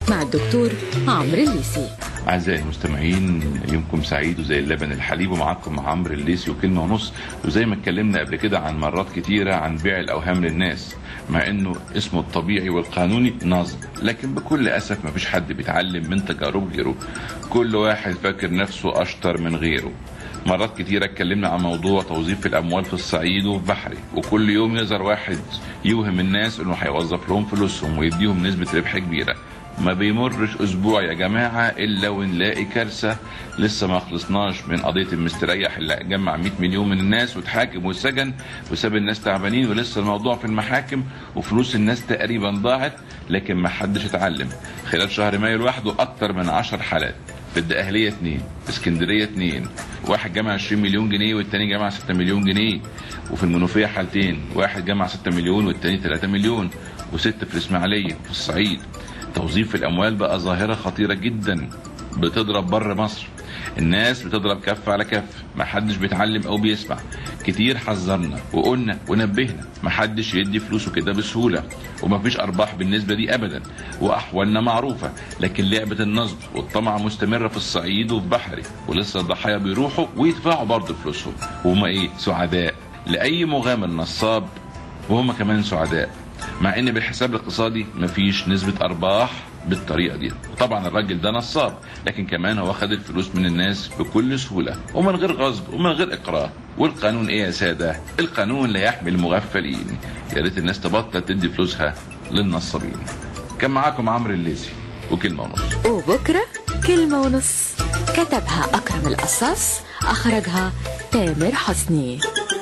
مع الدكتور عمرو الليسي أعزائي المستمعين يومكم سعيد وزي اللبن الحليب ومعاكم عمرو الليسي وكلمة ونص وزي ما اتكلمنا قبل كده عن مرات كتيرة عن بيع الأوهام للناس مع إنه اسمه الطبيعي والقانوني نصب لكن بكل أسف مفيش حد بيتعلم من تجارب غيره كل واحد فاكر نفسه أشطر من غيره مرات كتيرة اتكلمنا عن موضوع توظيف الأموال في الصعيد وفي بحري وكل يوم يظهر واحد يوهم الناس إنه هيوظف لهم فلوسهم ويديهم نسبة ربح كبيرة ما بيمرش اسبوع يا جماعه الا ونلاقي كارثه لسه ما خلصناش من قضيه المستريح اللي جمع 100 مليون من الناس واتحاكم واتسجن وساب الناس تعبانين ولسه الموضوع في المحاكم وفلوس الناس تقريبا ضاعت لكن ما حدش اتعلم خلال شهر مايو لوحده اكتر من 10 حالات في الدقهلية اتنين في اسكندرية اتنين واحد جمع 20 مليون جنيه والتاني جمع 6 مليون جنيه وفي المنوفية حالتين واحد جمع 6 مليون والتاني 3 مليون وست في الاسماعيلية في الصعيد توظيف الاموال بقى ظاهره خطيره جدا بتضرب بره مصر الناس بتضرب كف على كف ما حدش بيتعلم او بيسمع كتير حذرنا وقلنا ونبهنا ما حدش يدي فلوسه كده بسهوله ومفيش ارباح بالنسبه دي ابدا واحوالنا معروفه لكن لعبه النصب والطمع مستمره في الصعيد وفي بحري ولسه الضحايا بيروحوا ويدفعوا برضه فلوسهم وهم ايه سعداء لاي مغامر نصاب وهم كمان سعداء مع ان بالحساب الاقتصادي مفيش نسبة ارباح بالطريقة دي طبعا الراجل ده نصاب لكن كمان هو خد الفلوس من الناس بكل سهولة ومن غير غصب ومن غير اكراه والقانون ايه يا سادة القانون لا يحمي المغفلين يا ريت الناس تبطل تدي فلوسها للنصابين كان معاكم عمرو الليسي وكلمة ونص وبكرة كلمة ونص كتبها أكرم القصاص أخرجها تامر حسني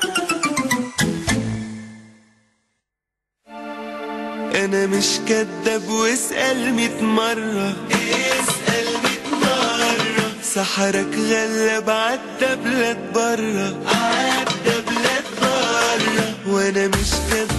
انا مش كداب واسأل ميت مرة اسأل ميت مرة سحرك غلب عدى بلاد برا عدى بلاد برا وانا مش كداب